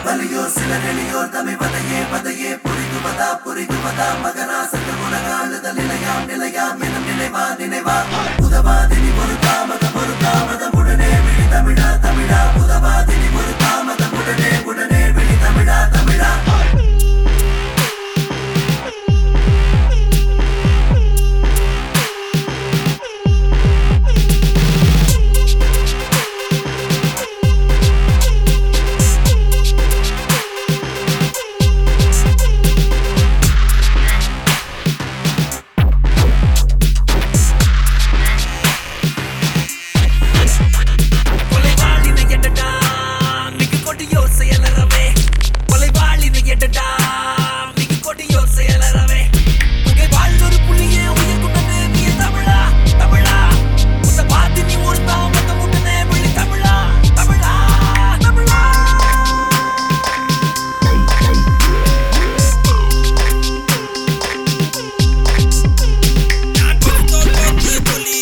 வலியோர் சிலர் எளியோர் தமிழ்வதையே வதையே புரிகுவதா புரிகுவதா மகராசங்கள் உலகாளுதல் நிலையாம் நிலையாம் எனும் நினைவா நினைவா உதவாதினி ஒரு தாமதம் ஒரு தாமதம் உடனே விழி தமிழா தமிழா உதவாதினி ஒரு தாமதம் உடனே உடனே விழி தமிழா தமிழா கொலைவாளினை எடடா மிகு கொடியோர் செயலறவே கொலைவாளினை எடடா மிகு கொடியோர் செயலறவே புகை வாழ்ந்தொரு புள்ளியே உயிர் குண்டனே நீ தமிழா தமிழா உந்த பாத்தி நீ ஒரு தாமத முட்டனே விழி தமிழா தமிழா தமிழா நான் கொடுத்தோர் போத்திய பொலி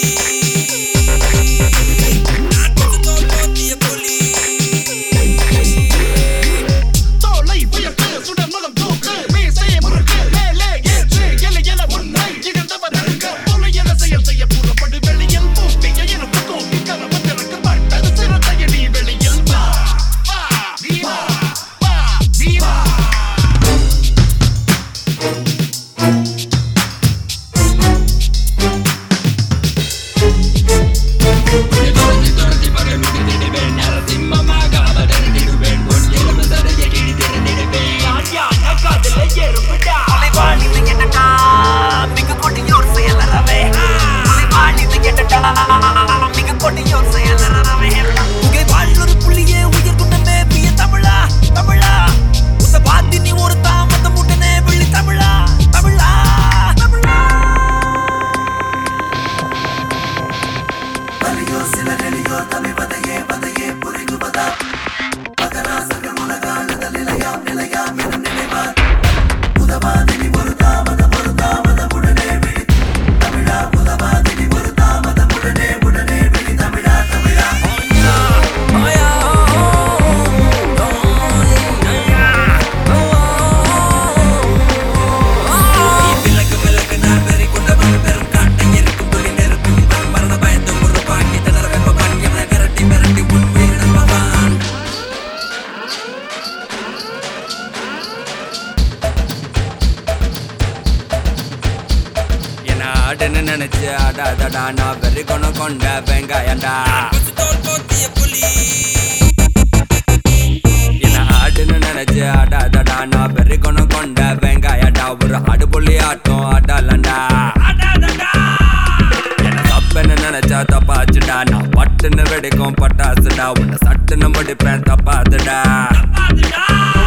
நான் கொடுத்தோர் போத்திய பொலி தோலை உயர்த்து சுடர் மலம் தூக்கு மீசையை முறுக்கு மேலே ஏற்று எலை எல உன்னை இகழ்ந்தவர் இருக்க தொலை என செயல் செய்ய புறப்படு வெளியில் பூட்டிய இருப்பு தூக்கி கலவத்திற்கு பட்டது சிறந்தைய நீ வெளியில் வா வா வீவா வா வீவா கொலைவாளினை எடடா மிகு கொடியோர் செயலறவே கொலைவாளினை எடடா மிகு கொடியோர் செயலறவே புகை வாழ்ந்தொரு புள்ளியே உயிர் குண்டனே பிய தமிழா தமிழா உந்த பாத்தி நீ ஒரு தாமதம் உடனே விழி தமிழா தமிழா தமிழா வலியோர் சிலர் எளியோர் தமிழ்வதையே வதையே புரிகுவதா மகராசங்கள் உலகாளுதல் நிலையாம் நிலையாம் எனும் நினைவா உதவாதினி ஒரு தாமதம் ஒரு தாமதம் உடனே விழி தமிழா உதவாதினி ஒரு தாமதம் உடனே உடனே விழி தமிழா தமிழா விலகு விலகு நான் வெறி கொண்டவன் பெரும் காட்டை எரிக்கும் துளி நெருப்பும் தான் மரண பயத்தும் ஒரு பாண்டி திணற வெப்பவான் எவனை விரட்டி விரட்டி உன் உயிரிழப்பவான் என்ன ஆடுன்னு நினைச்சு ஆடாதடா நான் வெறி கொண்டு கொண்ட வெங்காயண்டா என்ன ஆடுன்னு நினைச்சு ஆடாதடா நான் வெறி கொண்டு கொண்ட வெங்காயண்டா ஒரு ஆடு புள்ளி ஆட்டம் ஆடலண்டா என்ன தப்புன்னு நினைச்சா தப்பாச்சுடா நான் பட்டுன்னு வெடிக்கும் பட்டாசுடா உன்னை சட்டுன்னு முடிப்பேன் தப்பாதுடா